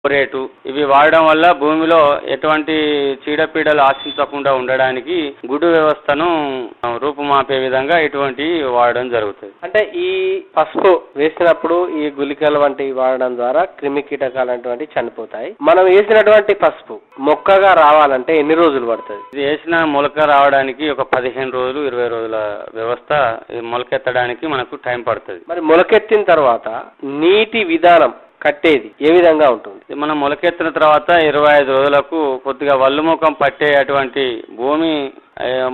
rate ఇవి వాడడం వల్ల భూమిలో ఎటువంటి చీడపీడలు ఆశించకుండా ఉండడానికి గుడ్డు వ్యవస్థను ఆ, రూపుమాపే విధంగా ఇటువంటి వాడడం జరుగుతుంది అంటే ఈ పసుపు వేసినప్పుడు ఈ గుళికలు వంటివి వాడడం ద్వారా క్రిమి కీటకాలు అటువంటివి చనిపోతాయి మనం వేసినటువంటి పసుపు మొక్కగా రావాలంటే ఎన్ని రోజులు పడుతుంది ఇది వేసిన మొలక రావడానికి ఒక పదిహేను రోజులు ఇరవై రోజుల వ్యవస్థ ఇది మొలకెత్తడానికి మనకు టైం పడుతుంది మరి మొలకెత్తిన తర్వాత నీటి విధానం కట్టేది ఏ విధంగా ఉంటుంది ఇది మనం మొలకెత్తిన తర్వాత ఇరవై ఐదు రోజులకు కొద్దిగా వల్లుముఖం పట్టే అటువంటి భూమి ఆ,